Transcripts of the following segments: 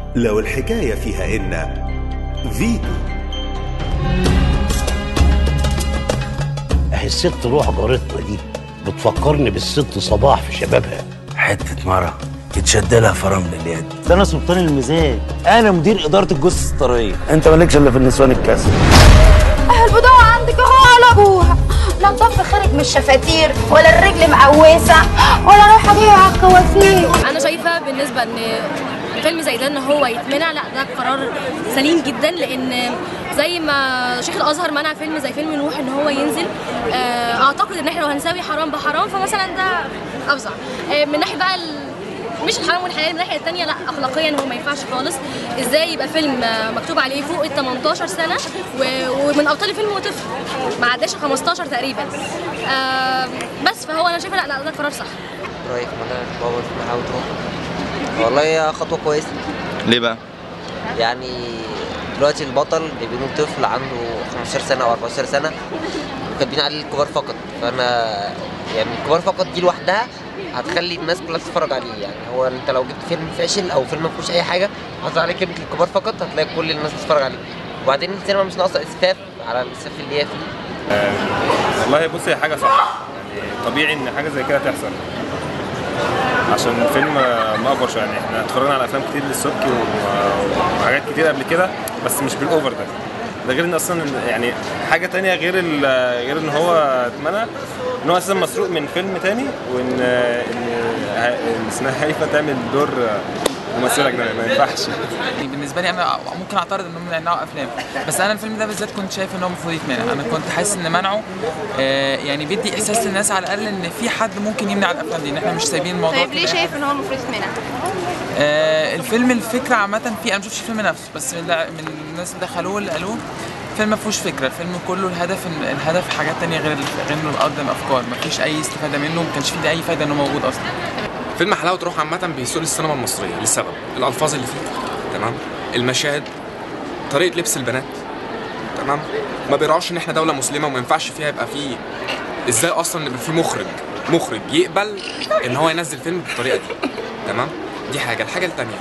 لو الحكاية فيها إن فيتو اهي الست روح جارتنا دي بتفكرني بالست صباح في شبابها حتة مرة يتشد لها فرامل اليد ده انا سلطان الميزان انا مدير اداره الجثث الطريه انت مالكش الا في النسوان الكاسر البضاعة عندك اهو على ابوها لا الضف خارج من الشفاتير ولا الرجل مقوسة ولا رايحة جاية على الكوافير انا شايفه بالنسبه ان فيلم زي ده ان هو يتمنع لا ده قرار سليم جدا لان زي ما شيخ الازهر منع فيلم زي فيلم نوح ان هو ينزل آه، اعتقد ان احنا لو هنساوي حرام بحرام فمثلا ده افظع آه، من ناحيه بقى ال- مش الحرام والحلال من الناحيه الثانيه لا اخلاقيا هو ما ينفعش خالص ازاي يبقى فيلم آه، مكتوب عليه فوق ال 18 سنه و- ومن ابطال الفيلم هو طفل ما عداش ال 15 تقريبا آه، بس فهو انا شايفه لا لا ده قرار صح رايح ملاك بابا في محاوة والله هي خطوة كويسة ليه بقى؟ يعني دلوقتي البطل بيبنوا طفل عنده 15 سنة أو 14 سنة وكاتبين عليه الكبار فقط فأنا يعني الكبار فقط دي لوحدها هتخلي الناس كلها تتفرج عليه يعني هو انت لو جبت فيلم فاشل او فيلم ما فيهوش اي حاجه حط عليه كلمه الكبار فقط هتلاقي كل الناس بتتفرج عليه وبعدين السينما مش ناقصه اسفاف على الاسفاف اللي هي فيه والله بص هي حاجة صح يعني طبيعي إن حاجة زي كده تحصل عشان الفيلم مأفور شوية يعني احنا اتفرجنا على أفلام كتير للسبكي و- وحاجات كتير قبل كده بس مش بالأوفر ده ده غير ان اصلا يعني حاجه تانية غير ال- غير ان هو اتمنى ان هو اساسا مسروق من فيلم تاني وان ان ه- إن اسمها هيفا تعمل دور ممثله اجنبيه ما ينفعش بالنسبه لي انا ممكن اعترض انهم يمنعوا افلام بس انا الفيلم ده بالذات كنت شايف ان هو المفروض يتمنع انا كنت حاسس ان منعه آه، يعني بيدي احساس للناس على الاقل ان في حد ممكن يمنع الافلام دي ان احنا مش سايبين الموضوع طيب ليه كده. شايف ان هو المفروض يتمنع؟ آه، الفيلم الفكره عامه فيه انا ما شفتش الفيلم نفسه بس من اللي- من الناس اللي دخلوه اللي قالوه الفيلم ما فيهوش فكره الفيلم كله الهدف إن- الهدف حاجات تانية غير غير انه يقدم افكار ما فيش اي استفاده منه ما كانش فيه اي فايده انه موجود اصلا فيلم حلاوة روح عامة بيسوق السينما المصرية لسبب الألفاظ اللي فيه تمام المشاهد طريقة لبس البنات تمام ما بيراعوش إن إحنا دولة مسلمة وما ينفعش فيها يبقى فيه إزاي أصلا يبقى فيه مخرج مخرج يقبل إن هو ينزل فيلم بالطريقة دي تمام دي حاجة الحاجة التانية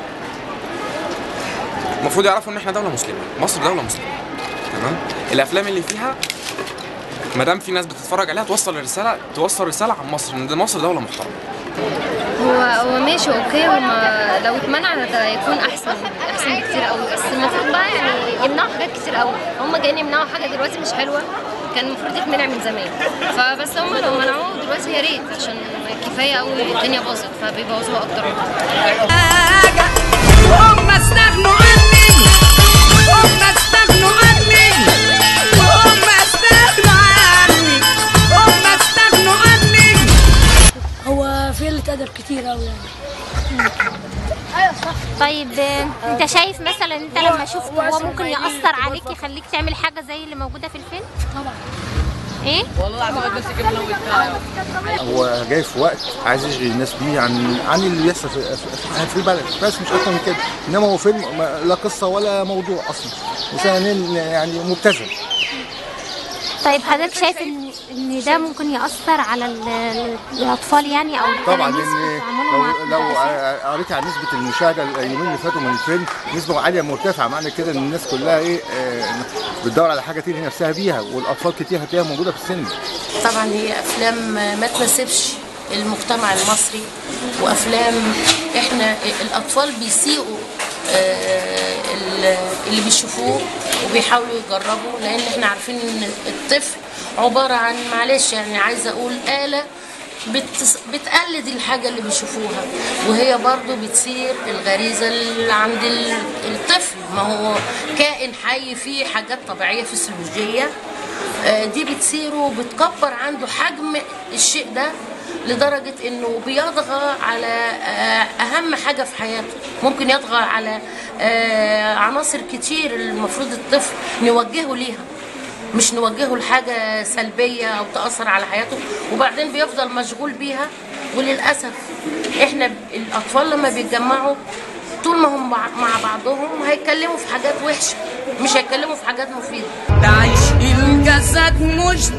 المفروض يعرفوا إن إحنا دولة مسلمة مصر دولة مسلمة تمام الأفلام اللي فيها ما دام في ناس بتتفرج عليها توصل الرسالة توصل رسالة عن مصر إن دي مصر دولة محترمة هو هو ماشي اوكي هما لو اتمنع ده يكون احسن احسن بكتير قوي بس المفروض بقى يعني يمنعوا حاجات كتير قوي هما جايين يمنعوا حاجه دلوقتي مش حلوه كان المفروض يتمنع من زمان فبس هما لو منعوه دلوقتي يا ريت عشان كفايه قوي الدنيا باظت فبيبوظوها اكتر هم استغنوا عني هم استغنوا عني هم استغنوا عني هم استغنوا عني هو في قله ادب كتير قوي يعني طيب آه، انت شايف مثلا انت لما شفته هو ممكن يأثر عليك يخليك تعمل حاجة زي اللي موجودة في الفيلم؟ طبعا ايه؟ هو جاي في وقت عايز يشغل الناس بيه عن عن اللي بيحصل في, في, في البلد بس مش اكتر من كده انما هو فيلم ما- لا قصه ولا موضوع اصلا وثانيا يعني مبتذل طيب حضرتك شايف ان ان ده ممكن يأثر على ال- الاطفال يعني او طبعا التلاميذ لان في تعاملهم مع لو لو الدراسات؟ قريت على نسبه المشاهده اليومين اللي فاتوا من الفيلم نسبه عاليه مرتفعه معنى كده ان الناس كلها ايه آه، بتدور على حاجه تلهي نفسها بيها والاطفال كتير هتلاقيها موجوده في السينما طبعا هي افلام ما تناسبش المجتمع المصري وافلام احنا الاطفال بيسيئوا آه، ال- اللي بيشوفوه وبيحاولوا يجربوا لان احنا عارفين ان الطفل عباره عن معلش يعني عايزه اقول اله بتس- بتقلد الحاجة اللي بيشوفوها وهي برضو بتثير الغريزة اللي عند ال- الطفل ما هو كائن حي فيه حاجات طبيعية فسيولوجية آه، دي بتثيره وبتكبر عنده حجم الشيء ده لدرجة انه بيطغى على آه، اهم حاجة في حياته ممكن يطغى على آه، عناصر كتير المفروض الطفل نوجهه ليها مش نوجهه لحاجة سلبية أو تأثر على حياته وبعدين بيفضل مشغول بيها وللأسف إحنا الأطفال لما بيتجمعوا طول ما هم مع مع بعضهم هيتكلموا في حاجات وحشة مش هيتكلموا في حاجات مفيدة تعيش الجسد مش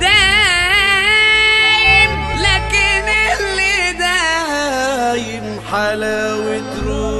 دايم لكن اللي دايم حلاوة روح